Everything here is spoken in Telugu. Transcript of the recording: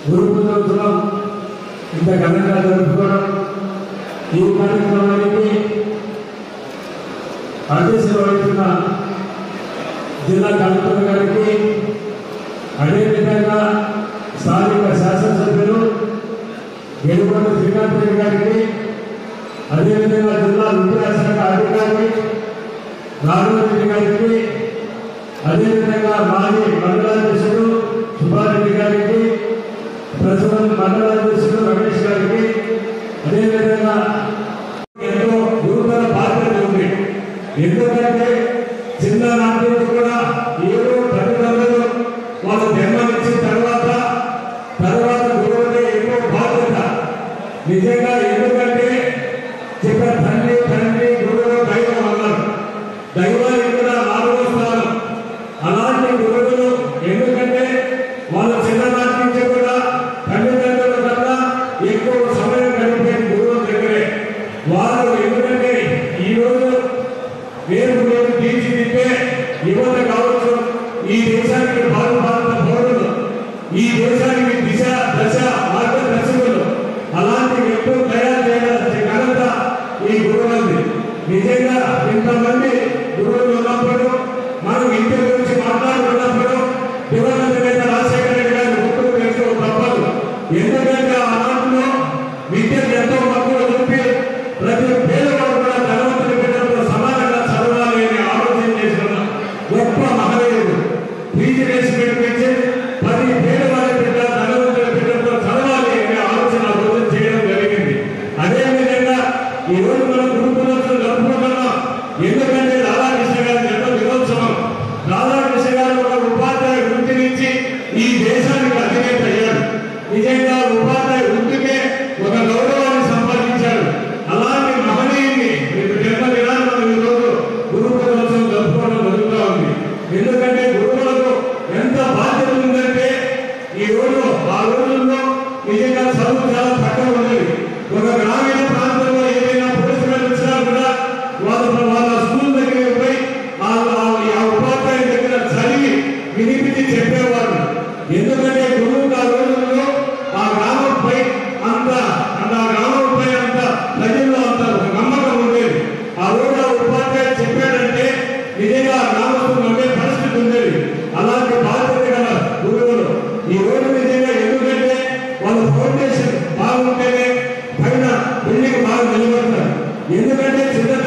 గురు పుత్రోత్సవం ఇంత ఘనంగా జరుపుకోవడం ఈ కార్యక్రమానికి అధ్యక్షత వహిస్తున్న జిల్లా కలెక్టర్ గారికి అదేవిధంగా స్థానిక శాసనసభ్యులు వెలుగొండ శ్రీకాంత్ రెడ్డి గారికి అదేవిధంగా జిల్లా విద్యాశాఖ అధికారి నారాయణ గారికి అదేవిధంగా మాజీ మండలాధ్యక్షుడు సుబ్బారెడ్డి గారికి ప్రస్తుతం మండలాధ్యక్షుడు రమేష్ గారికి అదేవిధంగా ఎంతో గురుతర బాధ్యత ఉంది ఎందుకంటే చిన్ననాటి నుంచి కూడా ఏదో తల్లిదండ్రులు వాళ్ళ జన్మనిచ్చిన తర్వాత తర్వాత గురువులే ఎంతో బాధ్యత నిజంగా ఎందుకంటే చెప్పిన తండ్రి తండ్రి గురువు దైవం అన్నారు దైవానికి కూడా నాలుగో స్థానం అలాంటి గురువులు ఎందుకంటే వాళ్ళ చిన్ననాటి నుంచి కూడా తల్లిదండ్రుల కన్నా ఎక్కువ సమయం గడిపే గురువుల దగ్గరే వారు ఎందుకంటే ఈ రోజు వేరు వేరు తీర్చిదిద్దే యువత కావచ్చు ఈ దేశానికి భారత భారత పౌరులు ఈ దేశానికి దిశ దశ మార్గదర్శకులు అలాంటి వ్యక్తులు తయారు చేయాల్సిన ఘనత ఈ గురువులది నిజంగా ఇంతమంది గురువులు ఉన్నప్పుడు మనం ఇంటి గురించి మాట్లాడుతున్నప్పుడు దివంగత నేత రాజశేఖర రెడ్డి గారి గుర్తుకు తెలుసుకో తప్పదు ఎందుకంటే ఆ నాటిలో విద్యను ఎంతో మక్కువ చూపి ప్రతి పేదవాడు కూడా ధనవంతుడి బిడ్డలతో సమానంగా చదవాలి అని ఆలోచన చేసిన గొప్ప మహనీయుడు ఫీజు రేసి పెట్టి పది పేదవాడి బిడ్డ ధనవంతుడి బిడ్డలతో చదవాలి అనే ఆలోచన ఆ రోజు చేయడం జరిగింది అదేవిధంగా ఈ రోజు మనం గురుకులోత్సవం జరుపుకుంటున్నాం ఎందుకంటే రాధాకృష్ణ గారి జన్మ దినోత్సవం రాధాకృష్ణ గారు ఒక ఉపాధ్యాయ వృత్తి నుంచి ఈ దేశానికి అధినేత అయ్యారు నిజంగా ఉపాధ్యాయ వృత్తికే ఒక గౌరవాన్ని సంపాదించాడు అలాంటి మహనీయుని జన్మదినాన్ని మనం ఈ రోజు గురు పూజోత్సవం జరుపుకోవడం జరుగుతూ ఉంది ఎందుకంటే గురువులకు ఎంత బాధ్యత ఉందంటే ఈ రోజు ఆ రోజుల్లో నిజంగా చదువు చాలా తక్కువ ఉండేది ఒక గ్రామీణ ప్రాంతంలో ఏదైనా పురస్కారం ఇచ్చినా కూడా వాళ్ళ వాళ్ళ స్కూల్ దగ్గర పోయి ఆ ఆ- ఆ ఉపాధ్యాయుల దగ్గర చదివి వినిపించి చెప్పేవారు ఎందుకంటే గురువు ఆ రోజుల్లో ఆ గ్రామంపై అంత అంత ఆ గ్రామంపై అంత ప్రజల్లో అంత ఒక నమ్మకం ఉండేది ఆ రోజు ఆ ఉపాధ్యాయుడు చెప్పాడంటే నిజంగా ఆ గ్రామస్తులు నమ్మే పరిస్థితి ఉండేది అలాంటి బాధ్యత గల గురువులు ఈ రోజు నిజంగా ఎందుకంటే వాళ్ళ ఫౌండేషన్ బాగుంటేనే పైన బిల్డింగ్ బాగా నిలబడతారు ఎందుకంటే చిన్న